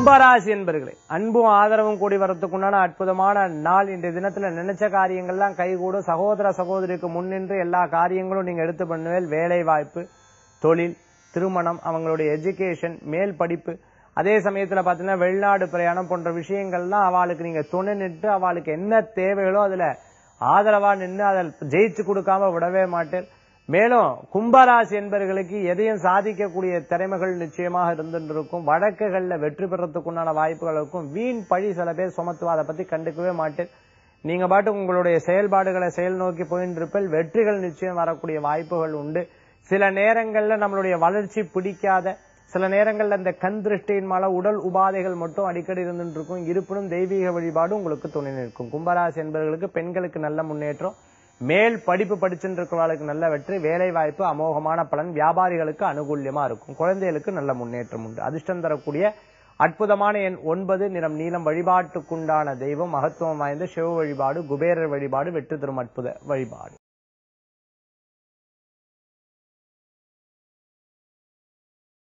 கும்பராசி என்பர்களே அன்பும் ஆதரவும் கூடி வரத்துக்குண்டான அற்புதமான நாள் இன்றைய தினத்துல நினைச்ச காரியங்கள்லாம் கைகூடும் சகோதர சகோதரிக்கு முன்னின்று எல்லா காரியங்களும் நீங்க எடுத்து பண்ணுவேல் வேலை வாய்ப்பு தொழில் திருமணம் அவங்களுடைய எஜுகேஷன் மேல் படிப்பு அதே சமயத்துல பாத்தீங்கன்னா வெளிநாடு பிரயாணம் போன்ற விஷயங்கள்லாம் அவளுக்கு நீங்க துணை நின்று அவளுக்கு என்ன தேவைகளோ அதுல ஆதரவா நின்று அதை ஜெயிச்சு கொடுக்காம விடவே மாட்டேன் மேலும் கும்பராசி என்பவர்களுக்கு எதையும் சாதிக்கக்கூடிய திறமைகள் நிச்சயமாக இருந்துட்டு இருக்கும் வழக்குகள்ல வெற்றி பெறத்துக்குண்டான வாய்ப்புகள் இருக்கும் வீண் பழி சில பேர் சுமத்துவா அதை பத்தி கண்டுக்கவே மாட்டேன் நீங்க பாட்டு உங்களுடைய செயல்பாடுகளை செயல் நோக்கி போயின்னு இருப்பில் வெற்றிகள் நிச்சயம் வரக்கூடிய வாய்ப்புகள் உண்டு சில நேரங்கள்ல நம்மளுடைய வளர்ச்சி பிடிக்காத சில நேரங்கள்ல இந்த கண் திருஷ்டியின்மால உடல் உபாதைகள் மட்டும் அடிக்கடி இருந்துட்டு இருக்கும் இருப்பினும் தெய்வீக வழிபாடு உங்களுக்கு துணை நிற்கும் கும்பராசி என்பவர்களுக்கு பெண்களுக்கு நல்ல முன்னேற்றம் மேல் படிப்பு படிச்சுட்டு இருக்கிறவர்களுக்கு நல்ல வெற்றி வேலை வாய்ப்பு அமோகமான பலன் வியாபாரிகளுக்கு அனுகூல்யமா இருக்கும் குழந்தைகளுக்கு நல்ல முன்னேற்றம் உண்டு அதிர்ஷ்டம் தரக்கூடிய அற்புதமான எண் ஒன்பது நிறம் நீளம் வழிபாட்டுக்குண்டான தெய்வம் மகத்துவம் வாய்ந்த சிவ வழிபாடு குபேரர் வழிபாடு வெற்றி தரும் அற்புத வழிபாடு